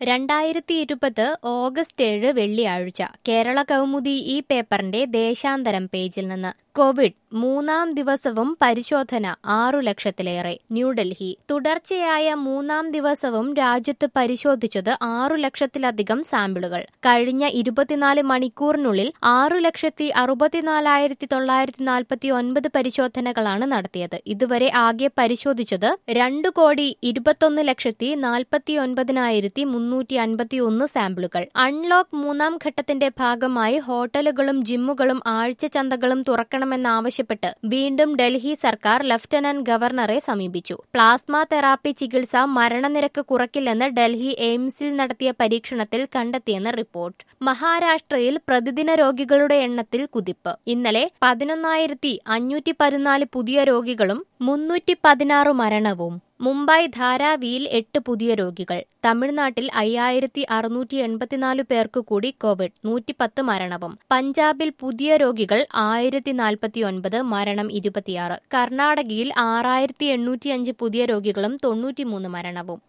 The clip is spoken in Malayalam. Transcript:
രണ്ടായിരത്തി ഇരുപത് ഓഗസ്റ്റ് ഏഴ് വെള്ളിയാഴ്ച കേരള കൗമുദി ഈ പേപ്പറിന്റെ ദേശാന്തരം പേജിൽ നിന്ന് കോവിഡ് മൂന്നാം ദിവസവും പരിശോധന ആറു ലക്ഷത്തിലേറെ ന്യൂഡൽഹി തുടർച്ചയായ മൂന്നാം ദിവസവും രാജ്യത്ത് പരിശോധിച്ചത് ആറു ലക്ഷത്തിലധികം സാമ്പിളുകൾ കഴിഞ്ഞ ഇരുപത്തിനാല് മണിക്കൂറിനുള്ളിൽ ആറു ലക്ഷത്തി അറുപത്തിനാലായിരത്തി തൊള്ളായിരത്തി നാൽപ്പത്തി ഒൻപത് പരിശോധനകളാണ് നടത്തിയത് ഇതുവരെ ആകെ പരിശോധിച്ചത് രണ്ടു കോടി ഇരുപത്തൊന്ന് ലക്ഷത്തി നാൽപ്പത്തി ഒൻപതിനായിരത്തി മുന്നൂറ്റി അൻപത്തി ഒന്ന് സാമ്പിളുകൾ അൺലോക്ക് മൂന്നാം ഘട്ടത്തിന്റെ ഭാഗമായി ഹോട്ടലുകളും ജിമ്മുകളും ആഴ്ചച്ചന്തകളും തുറക്കണമെന്നാവശ്യപ്പെട്ട് വീണ്ടും ഡൽഹി സർക്കാർ ലഫ്റ്റനന്റ് ഗവർണറെ സമീപിച്ചു പ്ലാസ്മ തെറാപ്പി ചികിത്സ മരണനിരക്ക് കുറയ്ക്കില്ലെന്ന് ഡൽഹി എയിംസിൽ നടത്തിയ പരീക്ഷണത്തിൽ കണ്ടെത്തിയെന്ന് റിപ്പോർട്ട് മഹാരാഷ്ട്രയിൽ പ്രതിദിന രോഗികളുടെ എണ്ണത്തിൽ കുതിപ്പ് ഇന്നലെ പതിനൊന്നായിരത്തി അഞ്ഞൂറ്റി പതിനാല് പുതിയ രോഗികളും മുന്നൂറ്റി പതിനാറ് മരണവും മുംബൈ ധാരാവിയിൽ എട്ട് പുതിയ രോഗികൾ തമിഴ്നാട്ടിൽ അയ്യായിരത്തി അറുന്നൂറ്റി എൺപത്തിനാല് പേർക്ക് കൂടി കോവിഡ് നൂറ്റിപ്പത്ത് മരണവും പഞ്ചാബിൽ പുതിയ രോഗികൾ ആയിരത്തി നാൽപ്പത്തി ഒൻപത് മരണം ഇരുപത്തിയാറ് കർണാടകയിൽ ആറായിരത്തി എണ്ണൂറ്റി അഞ്ച് പുതിയ രോഗികളും തൊണ്ണൂറ്റിമൂന്ന് മരണവും